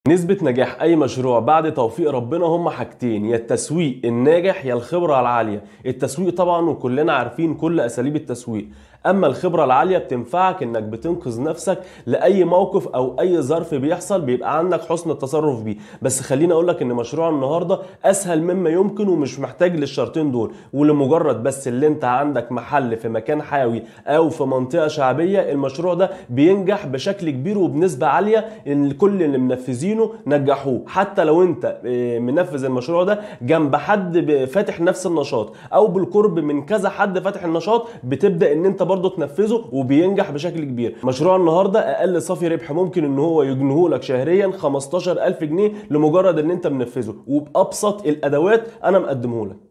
نسبة نجاح أي مشروع بعد توفيق ربنا هم حاجتين يا التسويق الناجح يا الخبرة العالية التسويق طبعا وكلنا عارفين كل أساليب التسويق أما الخبرة العالية بتنفعك إنك بتنقذ نفسك لأي موقف أو أي ظرف بيحصل بيبقى عندك حسن التصرف بيه بس خليني أقول لك إن مشروع النهاردة أسهل مما يمكن ومش محتاج للشرطين دول ولمجرد بس اللي أنت عندك محل في مكان حيوي أو في منطقة شعبية المشروع ده بينجح بشكل كبير وبنسبة عالية إن كل اللي منفذينه نجحوه حتى لو أنت آه، منفذ المشروع ده جنب حد ب- فاتح نفس النشاط أو بالقرب من كذا حد فاتح النشاط بتبدأ إن أنت برضه تنفذه وبينجح بشكل كبير مشروع النهارده اقل صافي ربح ممكن ان هو يجنيه لك شهريا 15000 جنيه لمجرد ان انت منفذه وبابسط الادوات انا مقدمه لك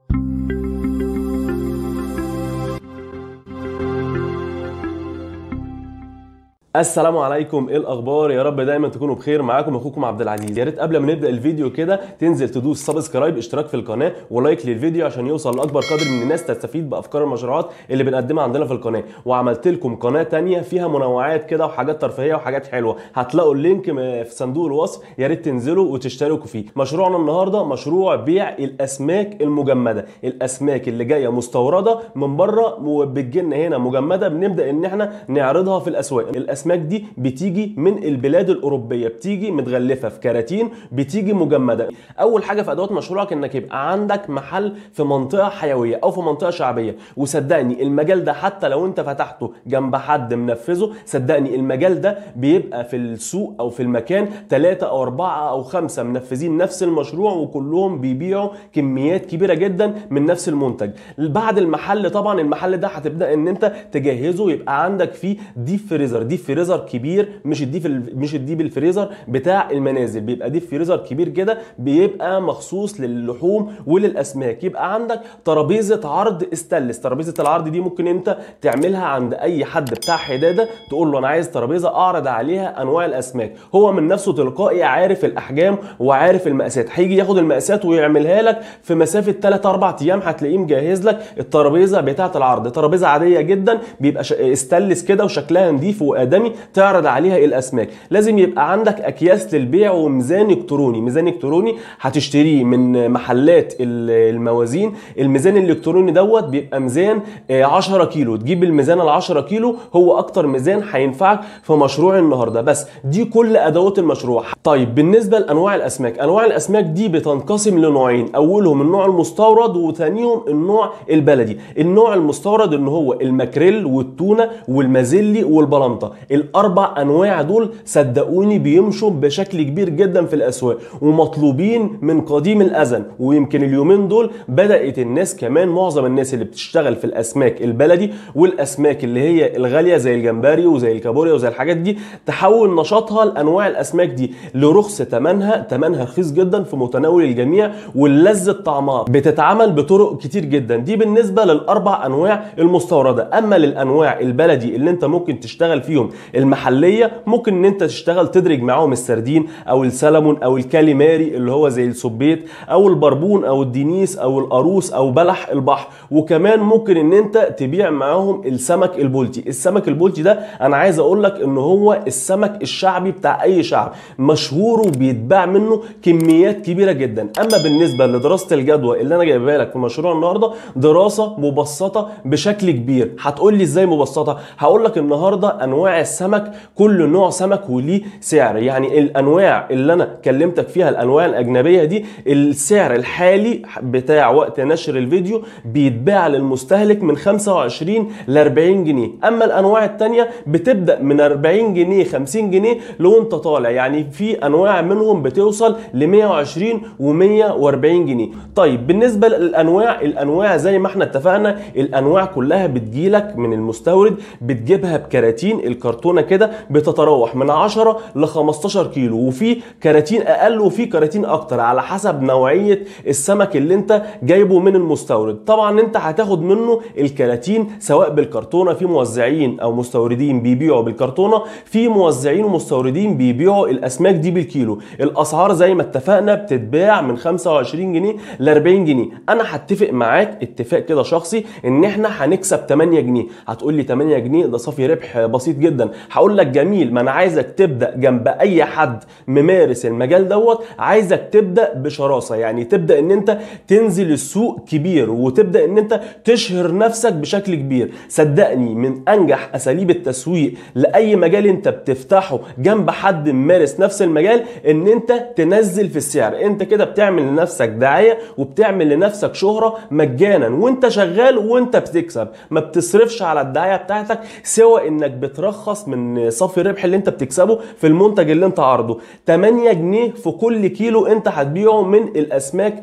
السلام عليكم ايه الاخبار يا رب دايما تكونوا بخير معاكم اخوكم عبد العزيز يا ريت قبل ما نبدا الفيديو كده تنزل تدوس سبسكرايب اشتراك في القناه ولايك للفيديو عشان يوصل لاكبر قدر من الناس تستفيد بافكار المشروعات اللي بنقدمها عندنا في القناه وعملت لكم قناه تانية فيها منوعات كده وحاجات ترفيهيه وحاجات حلوه هتلاقوا اللينك م- في صندوق الوصف يا ريت تنزلوا وتشتركوا فيه مشروعنا النهارده مشروع بيع الاسماك المجمده الاسماك اللي جايه مستورده من بره وبتجيلنا هنا مجمده بنبدا ان احنا نعرضها في الاسواق الاسماك دي بتيجي من البلاد الاوروبيه بتيجي متغلفه في كراتين بتيجي مجمده اول حاجه في ادوات مشروعك انك يبقى عندك محل في منطقه حيويه او في منطقه شعبيه وصدقني المجال ده حتى لو انت فتحته جنب حد منفذه صدقني المجال ده بيبقى في السوق او في المكان ثلاثة او أربعة او خمسة منفذين نفس المشروع وكلهم بيبيعوا كميات كبيرة جدا من نفس المنتج بعد المحل طبعا المحل ده هتبدا ان انت تجهزه يبقى عندك فيه ديب فريزر ديب فريزر كبير مش الديب ال- مش الديب الفريزر بتاع المنازل بيبقى ديب فريزر كبير كده بيبقى مخصوص للحوم وللاسماك يبقى عندك ترابيزه عرض استانلس ترابيزه العرض دي ممكن انت تعملها عند اي حد بتاع حداده تقول له انا عايز ترابيزه اعرض عليها انواع الاسماك هو من نفسه تلقائي عارف الاحجام وعارف المقاسات هيجي ياخد المقاسات ويعملها لك في مسافه 3 4 ايام هتلاقيه مجهز لك الترابيزه بتاعه العرض ترابيزه عاديه جدا بيبقى ش... استانلس كده وشكلها نظيف وادمي تعرض عليها الاسماك لازم يبقى عندك اكياس للبيع وميزان الكتروني ميزان الكتروني هتشتريه من محلات ال- الموازين الميزان الالكتروني دوت بيبقى ميزان آه، 10 كيلو تجيب الميزان ال 10 كيلو هو اكتر ميزان هينفعك في مشروع النهارده بس دي كل ادوات المشروع طيب بالنسبه لانواع الاسماك انواع الاسماك دي بتنقسم لنوعين اولهم النوع المستورد وثانيهم النوع البلدي النوع المستورد ان هو الماكريل والتونه والمازيلي والبلانطه الاربع انواع دول صدقوني بيمشوا بشكل كبير جدا في الاسواق ومطلوبين من قديم الازل ويمكن اليومين دول بدات الناس كمان معظم الناس اللي بتشتغل في الاسماك البلدي والاسماك اللي هي الغاليه زي الجمبري وزي الكابوريا وزي الحاجات دي تحول نشاطها لانواع الاسماك دي لرخص ثمنها ثمنها رخيص جدا في متناول الجميع واللذة طعمها بتتعمل بطرق كتير جدا دي بالنسبه للاربع انواع المستورده اما للانواع البلدي اللي انت ممكن تشتغل فيهم المحليه ممكن ان انت تشتغل تدرج معاهم السردين او السلمون او الكاليماري اللي هو زي السبيت او البربون او الدينيس او القاروص او بلح البحر وكمان ممكن ان انت تبيع معاهم السمك البلطي السمك البلطي ده انا عايز اقول لك ان هو السمك الشعبي بتاع اي شعب مشهور وبيتباع منه كميات كبيره جدا اما بالنسبه لدراسه الجدوى اللي انا جايبها لك في مشروع النهارده دراسه مبسطه بشكل كبير هتقول لي ازاي مبسطه هقول لك النهارده انواع السمك كل نوع سمك وليه سعر يعني الانواع اللي انا كلمتك فيها الانواع الاجنبيه دي السعر الحالي بتاع وقت نشر الفيديو بيتباع للمستهلك من 25 ل 40 جنيه اما الانواع التانية بتبدا من 40 جنيه 50 جنيه لو انت طالع يعني في انواع منهم بتوصل ل 120 و140 جنيه طيب بالنسبه للانواع الانواع زي ما احنا اتفقنا الانواع كلها بتجيلك من المستورد بتجيبها بكراتين الكرتونه كده بتتراوح من 10 ل 15 كيلو وفي كراتين اقل وفي كراتين اكتر على حسب نوعيه السمك اللي انت جايبه من المستورد طبعا انت هتاخد منه الكراتين سواء بالكرتونه في موزعين او مستوردين بيبيعوا بالكرتونه في موزعين ومستوردين بيبيعوا الاسماك دي بالكيلو الاسعار زي ما اتفقنا بتتباع من 25 جنيه ل 40 جنيه انا هتفق معاك اتفاق كده شخصي ان احنا هنكسب 8 جنيه هتقول لي 8 جنيه ده صافي ربح بسيط جدا جدا هقول لك جميل ما انا عايزك تبدا جنب اي حد ممارس المجال دوت عايزك تبدا بشراسه يعني تبدا ان انت تنزل السوق كبير وتبدا ان انت تشهر نفسك بشكل كبير صدقني من انجح اساليب التسويق لاي مجال انت بتفتحه جنب حد ممارس نفس المجال ان انت تنزل في السعر انت كده بتعمل لنفسك دعايه وبتعمل لنفسك شهره مجانا وانت شغال وانت بتكسب ما بتصرفش على الدعايه بتاعتك سوى انك بترخص من صافي الربح اللي انت بتكسبه في المنتج اللي انت عارضه 8 جنيه في كل كيلو انت هتبيعه من الاسماك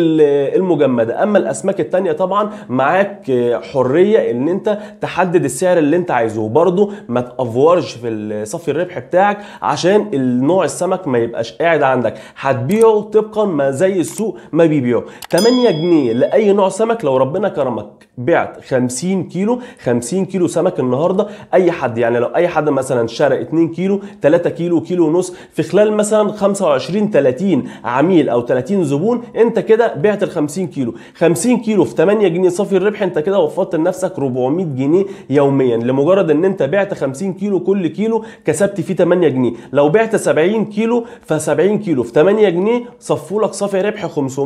المجمده اما الاسماك التانية طبعا معاك حريه ان انت تحدد السعر اللي انت عايزه برضه ما تافورش في صافي الربح بتاعك عشان النوع السمك ما يبقاش قاعد عندك هتبيعه طبقا ما زي السوق ما بيبيعه 8 جنيه لاي نوع سمك لو ربنا كرمك بعت 50 كيلو 50 كيلو سمك النهارده اي حد يعني لو اي حد مثلا شرى 2 كيلو 3 كيلو كيلو ونص في خلال مثلا 25 30 عميل او 30 زبون انت كده بعت ال 50 كيلو 50 كيلو في 8 جنيه صافي الربح انت كده وفرت لنفسك 400 جنيه يوميا لمجرد ان انت بعت 50 كيلو كل كيلو كسبت فيه 8 جنيه لو بعت 70 كيلو ف 70 كيلو في 8 جنيه صفوا لك صافي ربح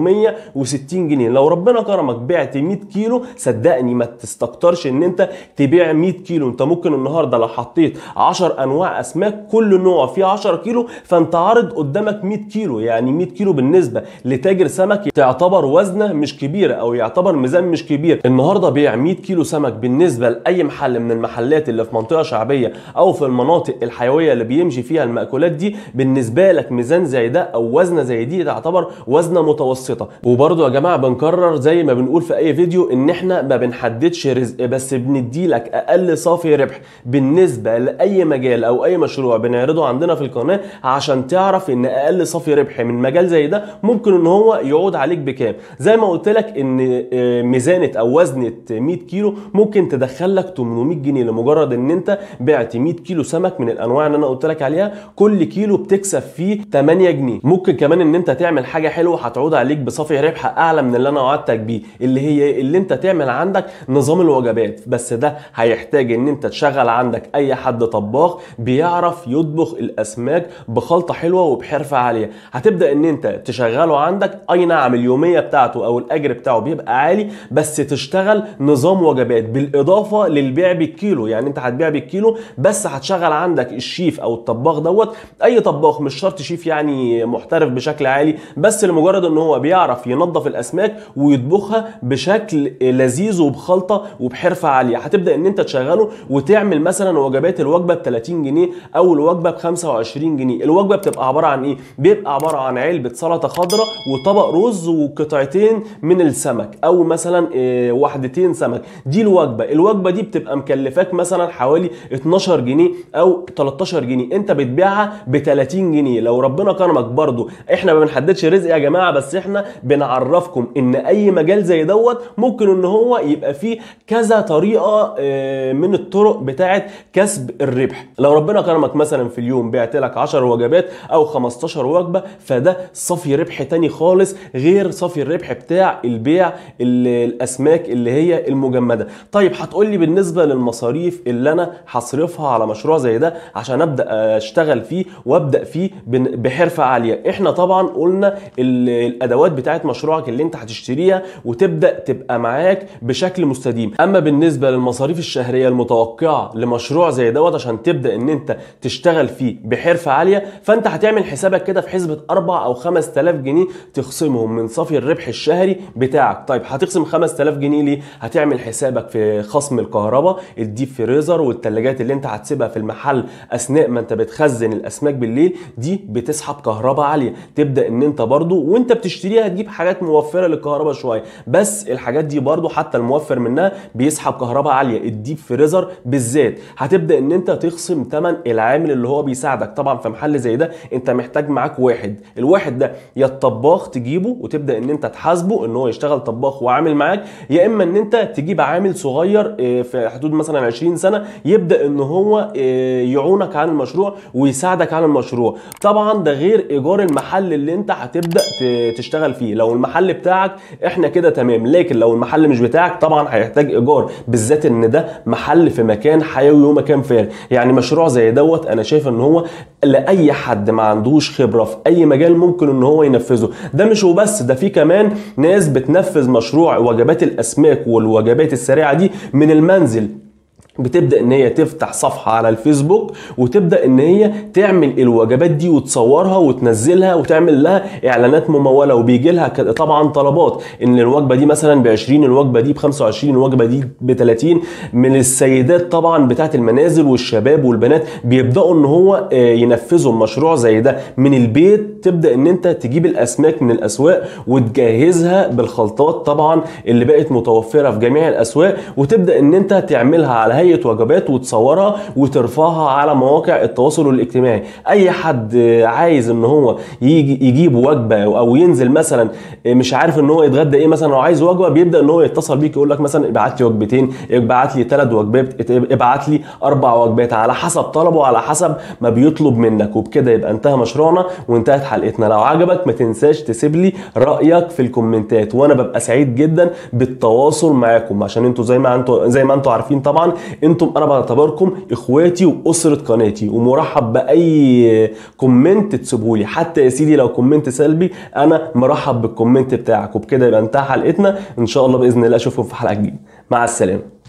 560 جنيه لو ربنا كرمك بعت 100 كيلو صدقني ما تستكترش ان انت تبيع 100 كيلو انت ممكن النهارده لو حطيت 10 انواع اسماك كل نوع فيه 10 كيلو فانت عارض قدامك 100 كيلو يعني 100 كيلو بالنسبه لتاجر سمك تعتبر وزنه مش كبيره او يعتبر ميزان مش كبير النهارده بيع 100 كيلو سمك بالنسبه لاي محل من المحلات اللي في منطقه شعبيه او في المناطق الحيويه اللي بيمشي فيها المأكولات دي بالنسبه لك ميزان زي ده او وزنه زي دي تعتبر وزنه متوسطه وبرده يا جماعه بنكرر زي ما بنقول في اي فيديو ان احنا ما بنحددش رزق بس بندي لك اقل صافي ربح بالنسبه لاي مجال او اي مشروع بنعرضه عندنا في القناه عشان تعرف ان اقل صافي ربح من مجال زي ده ممكن ان هو يعود عليك بكام زي ما قلت لك ان ميزانه او وزنه 100 كيلو ممكن تدخل لك 800 جنيه لمجرد ان انت بعت 100 كيلو سمك من الانواع اللي انا قلت لك عليها كل كيلو بتكسب فيه 8 جنيه ممكن كمان ان انت تعمل حاجه حلوه هتعود عليك بصافي ربح اعلى من اللي انا وعدتك بيه اللي هي اللي انت تعمل عندك نظام الوجبات بس ده هيحتاج ان انت تشغل عندك اي حد طباخ بيعرف يطبخ الاسماك بخلطه حلوه وبحرفه عاليه هتبدا ان انت تشغله عندك اي نعم اليوميه بتاعته او الاجر بتاعه بيبقى عالي بس تشتغل نظام وجبات بالاضافه للبيع بالكيلو يعني انت هتبيع بالكيلو بس هتشغل عندك الشيف او الطباخ دوت اي طباخ مش شرط شيف يعني محترف بشكل عالي بس لمجرد ان هو بيعرف ينظف الاسماك ويطبخها بشكل لذيذ وبخلطه وبحرفه عاليه هتبدا ان انت تشغله وتعمل مثلا وجبات الوجبه ب 30 جنيه او الوجبه ب 25 جنيه الوجبه بتبقى عباره عن ايه بيبقى عباره عن علبه سلطه خضراء وطبق رز وقطعتين من السمك او مثلا إيه وحدتين سمك دي الوجبه الوجبه دي بتبقى مكلفاك مثلا حوالي 12 جنيه او 13 جنيه انت بتبيعها ب 30 جنيه لو ربنا كرمك برضو احنا ما بنحددش رزق يا جماعه بس احنا بنعرفكم ان اي مجال زي دوت ممكن ان هو يبقى فيه كذا طريقه من الطرق بتاعه كسب الربح لو ربنا كرمك مثلا في اليوم بعت لك 10 وجبات او 15 وجبه فده صافي ربح تاني خالص غير صافي الربح بتاع البيع الاسماك اللي هي المجمده طيب هتقول لي بالنسبه للمصاريف اللي انا هصرفها على مشروع زي ده عشان ابدا اشتغل فيه وابدا فيه بحرفه عاليه احنا طبعا قلنا الادوات بتاعت مشروعك اللي انت هتشتريها وتبدا تبقى معاك بشكل مستديم اما بالنسبه للمصاريف الشهريه المتوقعه لمشروع زي دوت عشان تبدا ان انت تشتغل فيه بحرفه عاليه فانت هتعمل حسابك كده في حسبه 4 او 5000 جنيه تخصمهم من صافي الربح الشهري بتاعك طيب هتخصم 5000 جنيه ليه هتعمل حسابك في خصم الكهرباء الديب فريزر والثلاجات اللي انت هتسيبها في المحل اثناء ما انت بتخزن الاسماك بالليل دي بتسحب كهرباء عاليه تبدا ان انت برضو وانت بتشتريها تجيب حاجات موفره للكهرباء شويه بس الحاجات دي برضو حتى الموفر منها بيسحب كهرباء عاليه الديب فريزر بالذات هتبدا ان انت تخصم ثمن العامل اللي هو بيساعدك طبعا في محل زي ده انت محتاج معاك واحد الواحد ده يا الطباخ تجيبه وتبدا ان انت تحاسبه ان هو يشتغل طباخ وعامل معاك يا اما ان انت تجيب عامل صغير في حدود مثلا 20 سنه يبدا ان هو يعونك عن المشروع ويساعدك عن المشروع طبعا ده غير ايجار المحل اللي انت هتبدا تشتغل فيه لو المحل بتاعك احنا كده تمام لكن لو المحل مش بتاعك طبعا هيحتاج ايجار بالذات ان ده محل في مكان حيوي ومكان فارغ يعني مشروع زي دوت انا شايف ان هو لاي حد ما عندوش خبره في اي مجال ممكن ان هو ينفذه ده مش وبس ده في كمان ناس بتنفذ مشروع وجبات الاسماك والوجبات السريعه دي من المنزل بتبدا ان هي تفتح صفحه على الفيسبوك وتبدا ان هي تعمل الوجبات دي وتصورها وتنزلها وتعمل لها اعلانات مموله وبيجي لها ك- طبعا طلبات ان الوجبه دي مثلا ب 20 الوجبه دي ب 25 الوجبه دي ب 30 من السيدات طبعا بتاعت المنازل والشباب والبنات بيبداوا ان هو آه، ينفذوا مشروع زي ده من البيت تبدا ان انت تجيب الاسماك من الاسواق وتجهزها بالخلطات طبعا اللي بقت متوفره في جميع الاسواق وتبدا ان انت تعملها على هيئه وجبات وتصورها وترفعها على مواقع التواصل الاجتماعي اي حد آه، عايز ان هو يجي يجيب وجبه او أو ينزل مثلا آه، مش عارف ان هو يتغدى ايه مثلا او عايز وجبه بيبدا ان هو يتصل بيك يقول لك مثلا ابعت لي وجبتين ابعت لي ثلاث وجبات ابعت لي اربع وجبات على حسب طلبه على حسب ما بيطلب منك وبكده يبقى انتهى مشروعنا وانتهت حلقتنا لو عجبك ما تنساش تسيب لي رايك في الكومنتات وانا ببقى سعيد جدا بالتواصل معاكم عشان انتوا زي ما انتوا زي ما انتوا عارفين طبعا انتم انا بعتبركم اخواتي واسره قناتي ومرحب باي كومنت تسيبه لي حتى يا سيدي لو كومنت سلبي انا مرحب بالكومنت بتاعك وبكده يبقى انتهى حلقتنا ان شاء الله باذن الله اشوفكم في حلقه جديده مع السلامه